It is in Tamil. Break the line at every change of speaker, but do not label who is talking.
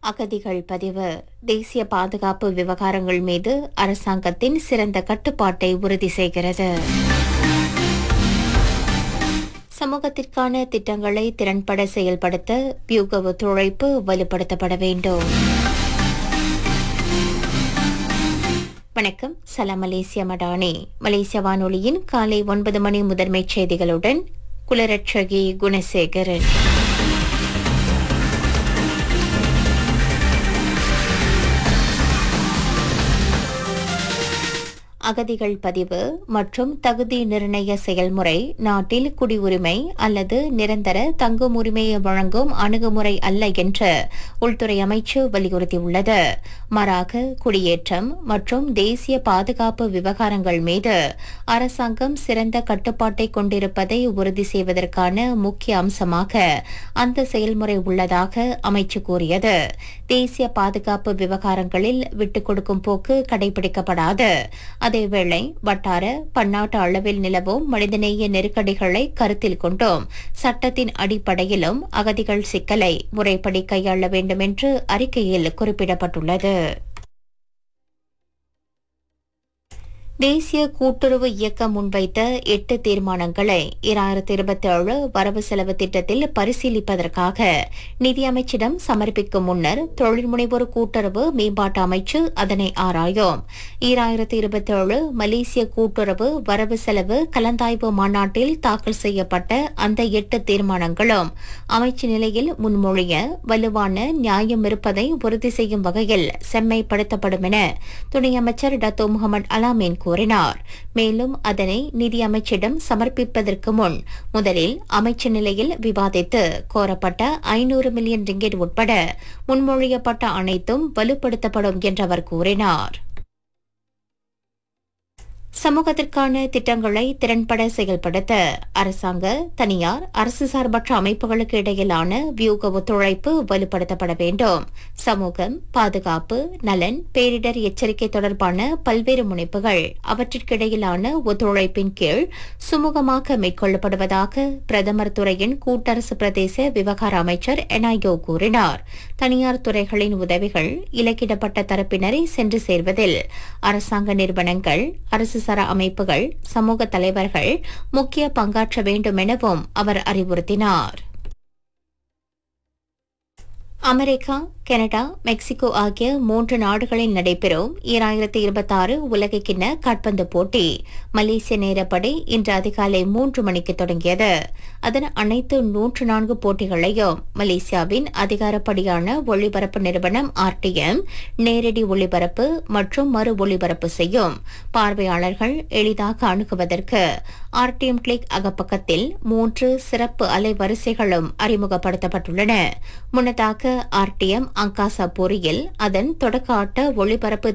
அகதிகள் பதிவு தேசிய பாதுகாப்பு விவகாரங்கள் மீது அரசாங்கத்தின் சிறந்த கட்டுப்பாட்டை உறுதி செய்கிறது சமூகத்திற்கான திட்டங்களை திறன்பட செயல்படுத்த வியூக ஒத்துழைப்பு வலுப்படுத்தப்பட வேண்டும் வணக்கம் சலாம் மலேசிய மடானி மலேசிய வானொலியின் காலை ஒன்பது மணி முதன்மைச் செய்திகளுடன் குலரட்சகி குணசேகரன் அகதிகள் பதிவு மற்றும் தகுதி நிர்ணய செயல்முறை நாட்டில் குடியுரிமை அல்லது நிரந்தர தங்கும் உரிமையை வழங்கும் அணுகுமுறை அல்ல என்று உள்துறை அமைச்சு வலியுறுத்தியுள்ளது மாறாக குடியேற்றம் மற்றும் தேசிய பாதுகாப்பு விவகாரங்கள் மீது அரசாங்கம் சிறந்த கட்டுப்பாட்டை கொண்டிருப்பதை உறுதி செய்வதற்கான முக்கிய அம்சமாக அந்த செயல்முறை உள்ளதாக அமைச்சு கூறியது தேசிய பாதுகாப்பு விவகாரங்களில் விட்டுக் கொடுக்கும் போக்கு கடைபிடிக்கப்படாது அதேவேளை வட்டார பன்னாட்டு அளவில் நிலவும் மனிதநேய நெருக்கடிகளை கருத்தில் கொண்டும் சட்டத்தின் அடிப்படையிலும் அகதிகள் சிக்கலை முறைப்படி கையாள வேண்டும் என்று அறிக்கையில் குறிப்பிடப்பட்டுள்ளது தேசிய கூட்டுறவு இயக்கம் முன்வைத்த எட்டு தீர்மானங்களை இரண்டாயிரத்தி இருபத்தி ஏழு வரவு செலவு திட்டத்தில் பரிசீலிப்பதற்காக நிதியமைச்சிடம் சமர்ப்பிக்கும் முன்னர் தொழில் முனைவோர் கூட்டுறவு மேம்பாட்டு அமைச்சு அதனை ஆராயும் இரண்டாயிரத்தி இருபத்தி ஏழு மலேசிய கூட்டுறவு வரவு செலவு கலந்தாய்வு மாநாட்டில் தாக்கல் செய்யப்பட்ட அந்த எட்டு தீர்மானங்களும் அமைச்சு நிலையில் முன்மொழிய வலுவான நியாயம் இருப்பதை உறுதி செய்யும் வகையில் செம்மைப்படுத்தப்படும் என துணை அமைச்சர் டத்தோ முகமது அலாமீன் கூறினார் மேலும் அதனை நிதியமைச்சிடம் சமர்ப்பிப்பதற்கு முன் முதலில் அமைச்சு நிலையில் விவாதித்து கோரப்பட்ட ஐநூறு மில்லியன் ரிங்கெட் உட்பட முன்மொழியப்பட்ட அனைத்தும் வலுப்படுத்தப்படும் என்று அவர் கூறினார் சமூகத்திற்கான திட்டங்களை திறன்பட செயல்படுத்த அரசாங்க தனியார் அரசு சார்பற்ற அமைப்புகளுக்கு இடையிலான வியூக ஒத்துழைப்பு வலுப்படுத்தப்பட வேண்டும் சமூகம் பாதுகாப்பு நலன் பேரிடர் எச்சரிக்கை தொடர்பான பல்வேறு முனைப்புகள் அவற்றிற்கிடையிலான ஒத்துழைப்பின் கீழ் சுமூகமாக மேற்கொள்ளப்படுவதாக பிரதமர் துறையின் கூட்டரசு பிரதேச விவகார அமைச்சர் எனாயோ கூறினார் தனியார் துறைகளின் உதவிகள் இலக்கிடப்பட்ட தரப்பினரை சென்று சேர்வதில் அரசாங்க நிறுவனங்கள் அரசு சாரா அமைப்புகள் சமூக தலைவர்கள் முக்கிய பங்காற்ற வேண்டும் எனவும் அவர் அறிவுறுத்தினார் அமெரிக்கா கனடா மெக்சிகோ ஆகிய மூன்று நாடுகளில் நடைபெறும் ஈராயிரத்தி இருபத்தாறு உலகக்கிண்ண காட்பந்து போட்டி மலேசிய நேரப்படி இன்று அதிகாலை மூன்று மணிக்கு தொடங்கியது அதன் அனைத்து நூற்று நான்கு போட்டிகளையும் மலேசியாவின் அதிகாரப்படியான ஒளிபரப்பு நிறுவனம் ஆர்டிஎம் நேரடி ஒளிபரப்பு மற்றும் மறு ஒளிபரப்பு செய்யும் பார்வையாளர்கள் எளிதாக அணுகுவதற்கு ஆர்டிஎம் கிளிக் அகப்பக்கத்தில் மூன்று சிறப்பு அலைவரிசைகளும் அறிமுகப்படுத்தப்பட்டுள்ளன முன்னதாக ஆர்டிஎம் அங்காசா பொறியில் அதன் தொடக்க ஆட்ட ஒளிபரப்பு